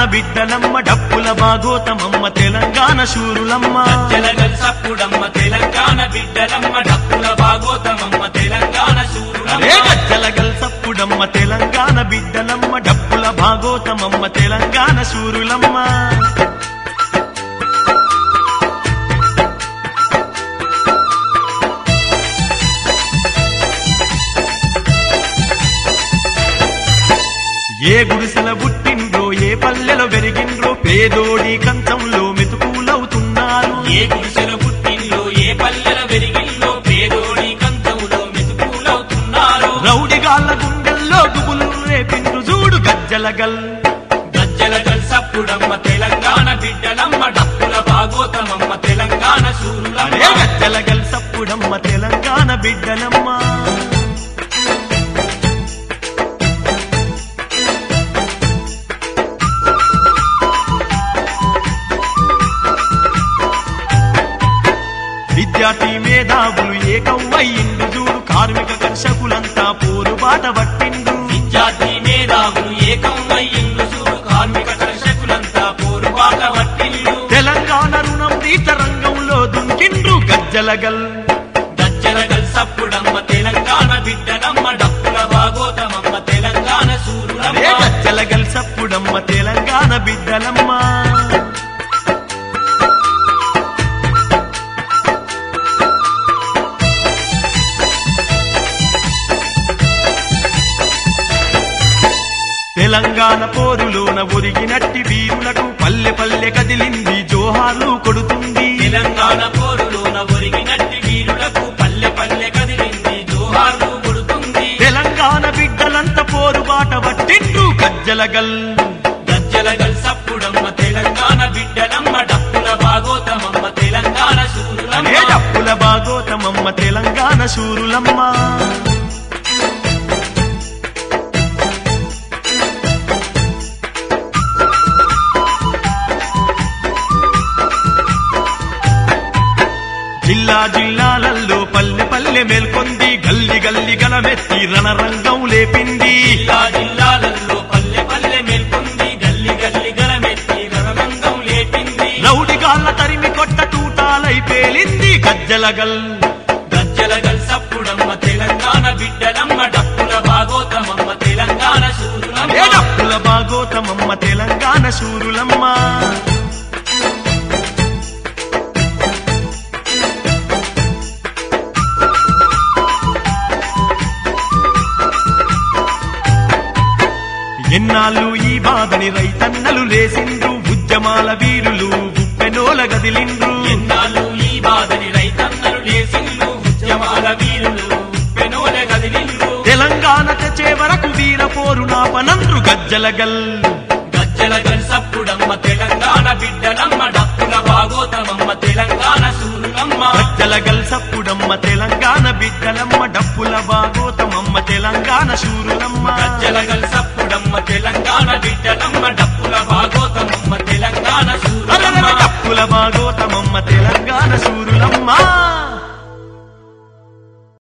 బిడ్డలమ్మ డప్పుల బాగోతమమ్మ తెలంగాణ శూరులమ్మ జలగల్ సప్పుడమ్మ తెలంగాణ బిడ్డలమ్మ డప్పుల భాగోతమమ్మ తెలంగాణ ఏ శూరులమ్మ గజ్జల గల్సప్పుడమ్మ తెలంగాణ బిడ్డలమ్మ డప్పుల భాగోతమమ్మ తెలంగాణ శూరులమ్మ ఏ గుడిసెల పుట్టిండ్రో ఏ పల్లెలో పెరిగిండ్రో పేదోడి కంచంలో మెతుకులవుతున్నారు ఏ గుడిసెల పుట్టిందో ఏ పల్లెల వెరిగిల్లో పేదోడి కంచములో మెతుకులవుతున్నారు రౌడిగాళ్ళ గుండెల్లో గుబులు రేపిండ్రు చూడు గజ్జల గల్ గజ్జలగల్ సప్పుడమ్మ తెలంగాణ బిడ్డలమ్మ డప్పుల భాగోతమమ్మ తెలంగాణ ఏ శూరులమ్మ గజ్జల గల్ సప్పుడమ్మ తెలంగాణ బిడ్డలమ్మ విద్యార్థి మేధావులు ఏకవ్వయిండు చూడు కార్మిక కర్షకులంతా పోరుబాట పట్టిండు విద్యార్థి మేధావులు ఏకం అయ్యిండు చూడు కార్మిక కర్షకులంతా పోరుబాట పట్టిల్లు తెలంగాణ రుణం తీత రంగంలో దుంకిండ్రు గజ్జలగల్ గజ్జలగల్ సప్పుడమ్మ తెలంగాణ బిడ్డలమ్మ డప్పుల భాగోతమమ్మ తెలంగాణ ఏ శూరులమ్మ గజ్జలగల్ సప్పుడమ్మ తెలంగాణ బిడ్డలమ్మ తెలంగాణ పోరులోన ఒరిగినట్టి వీరులకు పల్లె పల్లె కదిలింది జోహార్లు కొడుతుంది తెలంగాణ పోరులోన ఒరిగినట్టి వీరులకు పల్లె పల్లె కదిలింది జోహార్లు కొడుతుంది తెలంగాణ బిడ్డలంత పోరుబాట పట్టిండ్రు గజ్జలగల్ గజ్జలగల్ సప్పుడమ్మ తెలంగాణ బిడ్డలమ్మ డప్పుల భాగోతమమ్మ తెలంగాణ ఏ శూరులమ్మ డప్పుల బాగోతమమ్మ తెలంగాణ శూరులమ్మ జిల్లా జిల్లాలలో పల్లె పల్లె మేల్కొంది గల్లి గల్లి గలమెత్తి రణరంగం లేపింది జిల్లా జిల్లాలలో పల్లె పల్లె మేల్కొంది గల్లి గల్లి గలమెత్తి రణరంగం లేపింది రౌడిగాళ్ళ తరిమి కొట్ట తూటాలై పేలింది గజ్జలగల్ గజ్జలగల్ సప్పుడమ్మ తెలంగాణ బిడ్డలమ్మ డప్పుల భాగోతమమ్మ తెలంగాణ ఏ శూరులమ్మ డప్పుల బాగోతమమ్మ తెలంగాణ శూరులమ్మ ఎన్నాళ్ళు ఈ బాధని రైతన్నలు లేసిండ్రు ఉద్యమాల వీరులు ఉప్పెనోల గదిలిండ్రు ఎన్నాళ్ళు ఈ బాధని రైతన్నలు లేసిల్లు ఉద్యమాల వీరులు పెనోల గదిలిల్లు తెలంగాణ తెచ్చే వరకు వీర పోరు నాపనండ్రు గజ్జలగల్ గజ్జలగల్ సప్పుడమ్మ తెలంగాణ బిడ్డలమ్మ డప్పుల భాగోతమమ్మ తెలంగాణ శూరులమ్మ గజ్జలగల్ సప్పుడమ్మ తెలంగాణ బిడ్డలమ్మ డప్పుల బాగోతమమ్మ తెలంగాణ శూరులమ్మ గజ్జలగల్ సప్పుడమ్మ తెలంగాణ బిడ్డలమ్మ డప్పుల భాగోతమమ్మ తెలంగాణ శూరులమ్మ డప్పుల బాగోతమమ్మ తెలంగాణ శూరులమ్మ